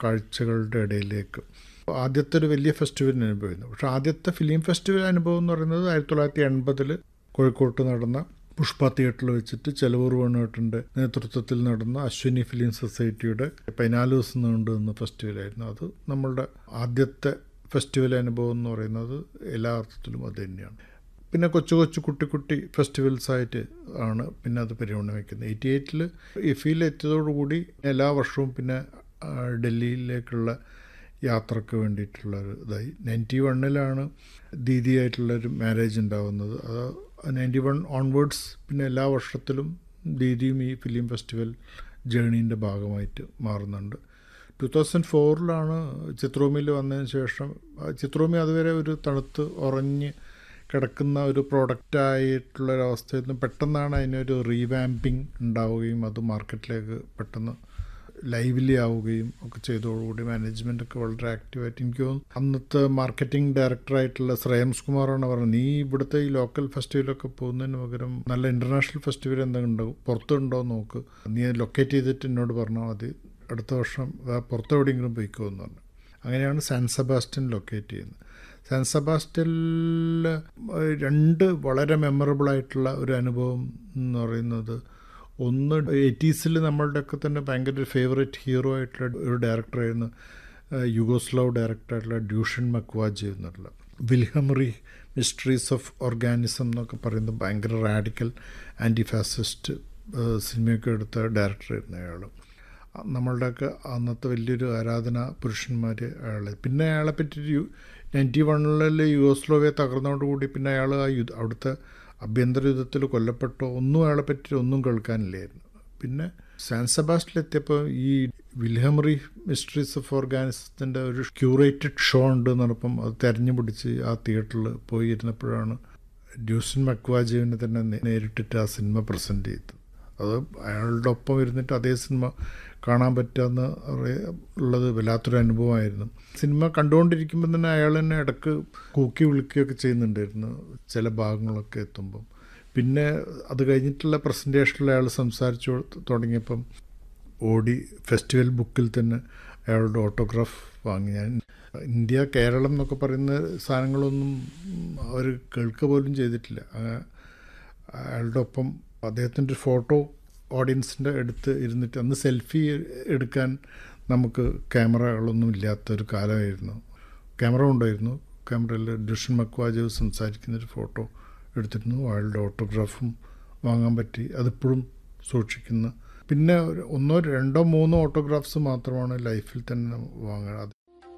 കാഴ്ചകളുടെ ഇടയിലേക്ക് ആദ്യത്തെ ഒരു വലിയ ഫെസ്റ്റിവൽ അനുഭവമായിരുന്നു പക്ഷെ ആദ്യത്തെ ഫിലിം ഫെസ്റ്റിവൽ അനുഭവം എന്ന് പറയുന്നത് ആയിരത്തി തൊള്ളായിരത്തി എൺപതിൽ കോഴിക്കോട്ട് നടന്ന പുഷ്പ തിയേറ്ററിൽ വെച്ചിട്ട് ചെലവൂർ വേണുവേട്ടൻ്റെ നേതൃത്വത്തിൽ നടന്ന അശ്വിനി ഫിലിം സൊസൈറ്റിയുടെ പതിനാല് ദിവസം നീണ്ടു നിന്ന ഫെസ്റ്റിവലായിരുന്നു അത് നമ്മളുടെ ആദ്യത്തെ ഫെസ്റ്റിവൽ അനുഭവം എന്ന് പറയുന്നത് എല്ലാ അർത്ഥത്തിലും അത് തന്നെയാണ് പിന്നെ കൊച്ചു കൊച്ചു കുട്ടി കുട്ടി ഫെസ്റ്റിവൽസ് ആയിട്ട് ആണ് പിന്നെ അത് പരിഗണന എയ്റ്റി എയ്റ്റിൽ ഇഫിയിൽ എത്തിയതോടുകൂടി എല്ലാ വർഷവും പിന്നെ ആ, ഡൽഹിയിലേക്കുള്ള യാത്രക്ക് വേണ്ടിയിട്ടുള്ള ഒരു ഇതായി നയൻറ്റി വണ്ണിലാണ് ദീദിയായിട്ടുള്ളൊരു മാരേജ് ഉണ്ടാവുന്നത് അത് നയൻറ്റി വൺ ഓൺവേർഡ്സ് പിന്നെ എല്ലാ വർഷത്തിലും ദീദിയും ഈ ഫിലിം ഫെസ്റ്റിവൽ ജേണീൻ്റെ ഭാഗമായിട്ട് മാറുന്നുണ്ട് ടു തൗസൻഡ് ഫോറിലാണ് ചിത്രോമിയിൽ വന്നതിന് ശേഷം ആ ചിത്രോമി അതുവരെ ഒരു തണുത്ത് ഉറഞ്ഞ് കിടക്കുന്ന ഒരു പ്രോഡക്റ്റായിട്ടുള്ള ഒരവസ്ഥയിൽ നിന്ന് പെട്ടെന്നാണ് അതിനൊരു റീവാമ്പിങ് ഉണ്ടാവുകയും അത് മാർക്കറ്റിലേക്ക് പെട്ടെന്ന് ലൈവ്ലി ആവുകയും ഒക്കെ ചെയ്തതോടുകൂടി മാനേജ്മെൻ്റ് ഒക്കെ വളരെ ആക്റ്റീവായിട്ട് എനിക്ക് തോന്നുന്നു അന്നത്തെ മാർക്കറ്റിംഗ് ഡയറക്ടറായിട്ടുള്ള ശ്രേയംസ് കുമാറാണ് പറഞ്ഞത് നീ ഇവിടുത്തെ ഈ ലോക്കൽ ഫെസ്റ്റിവലൊക്കെ പോകുന്നതിന് പകരം നല്ല ഇൻ്റർനാഷണൽ ഫെസ്റ്റിവൽ എന്തെങ്കിലും ഉണ്ടാവും പുറത്തുണ്ടോ എന്ന് നോക്ക് നീ ലൊക്കേറ്റ് ചെയ്തിട്ട് എന്നോട് പറഞ്ഞാൽ മതി അടുത്ത വർഷം വേ- പുറത്ത് എവിടെയെങ്കിലും പോയിക്കോ എന്ന് പറഞ്ഞു അങ്ങനെയാണ് സാൻ സെബാസ്റ്റ്യൻ ലൊക്കേറ്റ് ചെയ്യുന്നത് സാൻ സെബാസ്റ്റ്യനിൽ രണ്ട് വളരെ മെമ്മറബിൾ ആയിട്ടുള്ള ഒരു അനുഭവം എന്ന് പറയുന്നത് ഒന്ന് എയ്റ്റീസിൽ നമ്മളുടെയൊക്കെ തന്നെ ഭയങ്കര ഒരു ഫേവറേറ്റ് ഹീറോ ആയിട്ടുള്ള ഒരു ഡയറക്ടറായിരുന്നു യുഗോസ്ലാവ് ഡയറക്ടറായിട്ടുള്ള ഡ്യൂഷൻ മക്വാജി എന്നുള്ള വിൽഹമറി മിസ്റ്ററീസ് ഓഫ് ഓർഗാനിസം എന്നൊക്കെ പറയുന്നത് ഭയങ്കര റാഡിക്കൽ ആൻറ്റി ഫാസിസ്റ്റ് സിനിമയൊക്കെ എടുത്ത ഡയറക്ടറായിരുന്നു അയാൾ നമ്മളുടെയൊക്കെ അന്നത്തെ വലിയൊരു ആരാധന പുരുഷന്മാർ അയാളെ പിന്നെ അയാളെ പറ്റി നയൻറ്റി വണ്ണിൽ യുഗോസ്ലോവിയ തകർന്നതോടുകൂടി പിന്നെ അയാൾ ആ യുദ്ധ അവിടുത്തെ ആഭ്യന്തര യുദ്ധത്തിൽ കൊല്ലപ്പെട്ടോ ഒന്നും അയാളെ പറ്റി ഒന്നും കേൾക്കാനില്ലായിരുന്നു പിന്നെ സാൻ സെബാസ്റ്റിലെത്തിയപ്പോൾ ഈ വിൽഹമറി മിസ്റ്ററീസ് ഓഫ് ഓർഗാനിസത്തിൻ്റെ ഒരു ക്യൂറേറ്റഡ് ഷോ ഉണ്ട് എന്ന് പറഞ്ഞപ്പം അത് തെരഞ്ഞു പിടിച്ച് ആ തിയേറ്ററിൽ പോയി ഇരുന്നപ്പോഴാണ് ഡ്യൂസൻ മക്വാജീവിനെ തന്നെ നേ- നേരിട്ടിട്ട് ആ സിനിമ പ്രസൻറ്റ് ചെയ്തത് അത് അയാളുടെ ഒപ്പം ഇരുന്നിട്ട് അതേ സിനിമ കാണാൻ പറ്റുമെന്ന് അറിയ- ഉള്ളത് വല്ലാത്തൊരു അനുഭവമായിരുന്നു സിനിമ കണ്ടുകൊണ്ടിരിക്കുമ്പോൾ തന്നെ അയാൾ തന്നെ ഇടക്ക് കൂക്കി വിളിക്കുകയൊക്കെ ചെയ്യുന്നുണ്ടായിരുന്നു ചില ഭാഗങ്ങളൊക്കെ എത്തുമ്പം പിന്നെ അത് കഴിഞ്ഞിട്ടുള്ള പ്രസൻറ്റേഷനിൽ അയാൾ സംസാരിച്ചു കൊടുത്ത് തുടങ്ങിയപ്പം ഓടി ഫെസ്റ്റിവൽ ബുക്കിൽ തന്നെ അയാളുടെ ഓട്ടോഗ്രാഫ് വാങ്ങി ഞാൻ ഇന്ത്യ കേരളം എന്നൊക്കെ പറയുന്ന സാധനങ്ങളൊന്നും അവർ കേൾക്കുക പോലും ചെയ്തിട്ടില്ല ആ- അയാളുടെ ഒപ്പം അദ്ദേഹത്തിൻ്റെ ഒരു ഫോട്ടോ ഓഡിയൻസിൻ്റെ അടുത്ത് ഇരുന്നിട്ട് അന്ന് സെൽഫി എടുക്കാൻ നമുക്ക് ക്യാമറകളൊന്നും ഇല്ലാത്തൊരു കാലമായിരുന്നു ക്യാമറ ഉണ്ടായിരുന്നു ക്യാമറയിൽ ഡുഷൻ മക്വാജ് സംസാരിക്കുന്നൊരു ഫോട്ടോ എടുത്തിരുന്നു അയാളുടെ ഓട്ടോഗ്രാഫും വാങ്ങാൻ പറ്റി അതിപ്പോഴും സൂക്ഷിക്കുന്ന പിന്നെ ഒരു ഒന്നോ രണ്ടോ മൂന്നോ ഓട്ടോഗ്രാഫ്സ് മാത്രമാണ് ലൈഫിൽ തന്നെ വാങ്ങുക അത്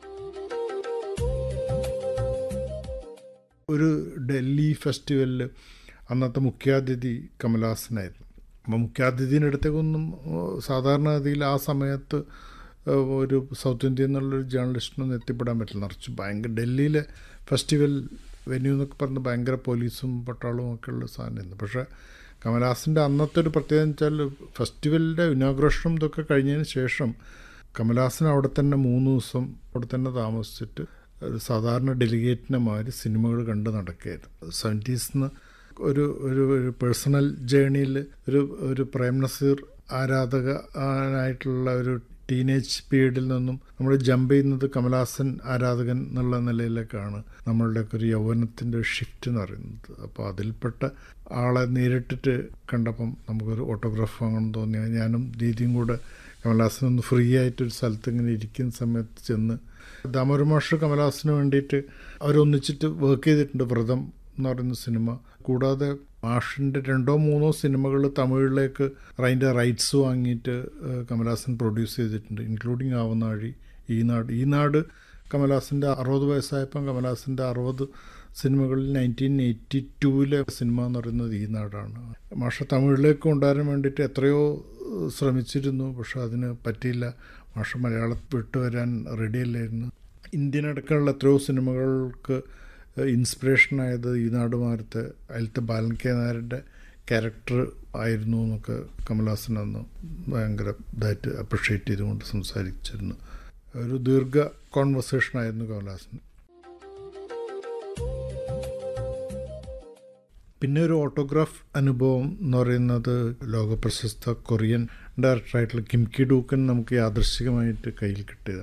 ഒരു ഡൽഹി ഫെസ്റ്റിവലിൽ അന്നത്തെ മുഖ്യാതിഥി കമലഹാസനായിരുന്നു അപ്പോൾ മുഖ്യാതിഥിയുടെ അടുത്തേക്കൊന്നും ഏഹ്, സാധാരണഗതിയിൽ ആ സമയത്ത് ഏഹ്, ഒരു സൗത്ത് ഇന്ത്യയിൽ നിന്നുള്ളൊരു ജേർണലിസ്റ്റിനൊന്നും എത്തിപ്പെടാൻ പറ്റില്ല നിറച്ച് ഭയങ്കര ഡൽഹിയിലെ ഫെസ്റ്റിവൽ വെന്യൂ എന്നൊക്കെ പറഞ്ഞ് ഭയങ്കര പോലീസും പട്ടാളവും ഒക്കെ ഉള്ള സാധനമായിരുന്നു പക്ഷേ കമലഹാസൻ്റെ അന്നത്തെ ഒരു പ്രത്യേകത വെച്ചാൽ ഫെസ്റ്റിവലിൻ്റെ ഇനോഗ്രേഷനും ഇതൊക്കെ കഴിഞ്ഞതിന് ശേഷം കമലഹാസൻ അവിടെ തന്നെ മൂന്ന് ദിവസം അവിടെ തന്നെ താമസിച്ചിട്ട് ഒരു സാധാരണ ഡെലിഗേറ്റിനെ മാതിരി സിനിമകൾ കണ്ട് നടക്കുകയായിരുന്നു സെവൻറ്റീസിന്ന് ഒരു ഒരു ഒരു പേഴ്സണൽ ജേണിയിൽ ഒരു ഒരു പ്രേം നസീർ ആരാധക ആയിട്ടുള്ള ഒരു ടീനേജ് പീരീഡിൽ നിന്നും നമ്മൾ ജമ്പ് ചെയ്യുന്നത് കമലഹാസൻ ആരാധകൻ എന്നുള്ള നിലയിലേക്കാണ് നമ്മളുടെയൊക്കെ ഒരു യൗവനത്തിൻ്റെ ഒരു ഷിഫ്റ്റ് എന്ന് പറയുന്നത് അപ്പോൾ അതിൽപ്പെട്ട ആളെ നേരിട്ടിട്ട് കണ്ടപ്പം നമുക്കൊരു ഓട്ടോഗ്രാഫ് വാങ്ങണം തോന്നി ഞാനും ദീദിയും കൂടെ കമലഹാസൻ ഒന്ന് ഫ്രീ ആയിട്ട് ഒരു സ്ഥലത്ത് ഇങ്ങനെ ഇരിക്കുന്ന സമയത്ത് ചെന്ന് ദാമോദര മാഷ് കമലഹാസന് വേണ്ടിയിട്ട് അവരൊന്നിച്ചിട്ട് വർക്ക് ചെയ്തിട്ടുണ്ട് വ്രതം എന്ന് പറയുന്ന സിനിമ കൂടാതെ മാഷിൻ്റെ രണ്ടോ മൂന്നോ സിനിമകൾ തമിഴിലേക്ക് അതിൻ്റെ റൈറ്റ്സ് വാങ്ങിയിട്ട് ഏഹ്, കമലഹാസൻ പ്രൊഡ്യൂസ് ചെയ്തിട്ടുണ്ട് ഇൻക്ലൂഡിങ് ആവനാഴി ഈ നാട് ഈ നാട് കമലഹാസൻ്റെ അറുപത് വയസ്സായപ്പം കമലഹാസൻ്റെ അറുപത് സിനിമകളിൽ നയൻറ്റീൻ എയ്റ്റി ടൂവിലെ സിനിമ എന്ന് പറയുന്നത് ഈ നാടാണ് മാഷ തമിഴിലേക്ക് കൊണ്ടുവരാൻ വേണ്ടിയിട്ട് എത്രയോ ഏഹ്, ശ്രമിച്ചിരുന്നു പക്ഷെ അതിന് പറ്റിയില്ല മാഷ മലയാളത്തിൽ വിട്ടു വരാൻ റെഡിയല്ലായിരുന്നു ഇന്ത്യൻ അടക്കമുള്ള എത്രയോ സിനിമകൾക്ക് ഇൻസ്പിറേഷൻ ആയത് ഈ നാടുമാരത്തെ അതിലത്തെ ബാലൻ കെ നായരുടെ ക്യാരക്ടർ ആയിരുന്നു എന്നൊക്കെ കമൽഹാസൻ അന്ന് ഭയങ്കര ഇതായിട്ട് അപ്രിഷ്യേറ്റ് ചെയ്തുകൊണ്ട് സംസാരിച്ചിരുന്നു ഒരു ദീർഘ കോൺവെർസേഷൻ ആയിരുന്നു കമൽഹാസൻ പിന്നെ ഒരു ഓട്ടോഗ്രാഫ് അനുഭവം എന്ന് പറയുന്നത് ലോകപ്രശസ്ത കൊറിയൻ ഡയറക്ടറായിട്ടുള്ള കിംകി ഡൂക്കൻ നമുക്ക് യാദൃശികമായിട്ട് കയ്യിൽ കിട്ടിയതാണ്